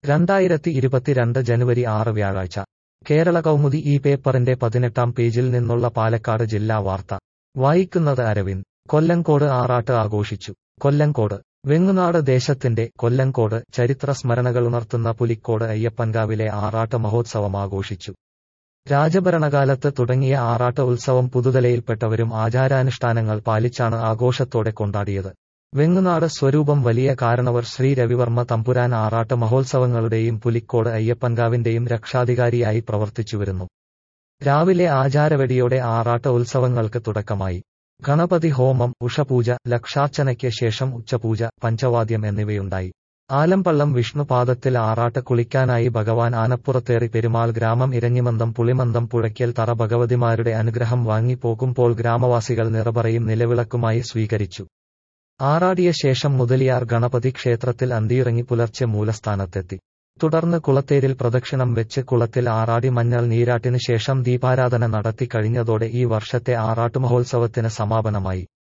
രണ്ടായിരത്തി ഇരുപത്തിരണ്ട് ജനുവരി ആറ് വ്യാഴാഴ്ച കേരള കൗമുദി ഈ പേപ്പറിന്റെ പതിനെട്ടാം പേജിൽ നിന്നുള്ള പാലക്കാട് ജില്ലാ വാർത്ത വായിക്കുന്നത് അരവിന്ദ് കൊല്ലങ്കോട് ആറാട്ട് ആഘോഷിച്ചു കൊല്ലങ്കോട് വെങ്ങുനാട് ദേശത്തിന്റെ കൊല്ലങ്കോട് ചരിത്ര സ്മരണകളുണർത്തുന്ന പുലിക്കോട് അയ്യപ്പൻകാവിലെ ആറാട്ട് മഹോത്സവം ആഘോഷിച്ചു രാജഭരണകാലത്ത് തുടങ്ങിയ ആറാട്ട് ഉത്സവം പുതുതലയിൽപ്പെട്ടവരും ആചാരാനുഷ്ഠാനങ്ങൾ പാലിച്ചാണ് ആഘോഷത്തോടെ കൊണ്ടാടിയത് വെങ്ങുനാട് സ്വരൂപം വലിയ കാരണവർ ശ്രീ രവിവർമ്മ തമ്പുരാൻ ആറാട്ട് മഹോത്സവങ്ങളുടെയും പുലിക്കോട് അയ്യപ്പൻകാവിന്റെയും രക്ഷാധികാരിയായി പ്രവർത്തിച്ചുവരുന്നു രാവിലെ ആചാരവെടിയോടെ ആറാട്ട് ഉത്സവങ്ങൾക്ക് തുടക്കമായി ഗണപതി ഹോമം ഉഷപൂജ ലക്ഷാർച്ചനയ്ക്ക് ശേഷം ഉച്ചപൂജ പഞ്ചവാദ്യം എന്നിവയുണ്ടായി ആലമ്പള്ളം വിഷ്ണുപാദത്തിൽ ആറാട്ട് കുളിക്കാനായി ഭഗവാൻ ആനപ്പുറത്തേറി പെരുമാൾ ഗ്രാമം ഇരഞ്ഞിമന്തം പുളിമന്തം പുഴയ്ക്കൽ തറ ഭഗവതിമാരുടെ അനുഗ്രഹം വാങ്ങി പോകുമ്പോൾ ഗ്രാമവാസികൾ നിറപറയും നിലവിളക്കുമായി സ്വീകരിച്ചു ആറാടിയ ശേഷം മുതലിയാർ ഗണപതി ക്ഷേത്രത്തിൽ അന്തിയിറങ്ങി പുലർച്ചെ മൂലസ്ഥാനത്തെത്തി തുടർന്ന് കുളത്തേരിൽ പ്രദക്ഷിണം വെച്ച് കുളത്തിൽ ആറാടി മഞ്ഞൾ നീരാട്ടിനു ശേഷം ദീപാരാധന നടത്തി കഴിഞ്ഞതോടെ ഈ വർഷത്തെ ആറാട്ടുമഹോത്സവത്തിന് സമാപനമായി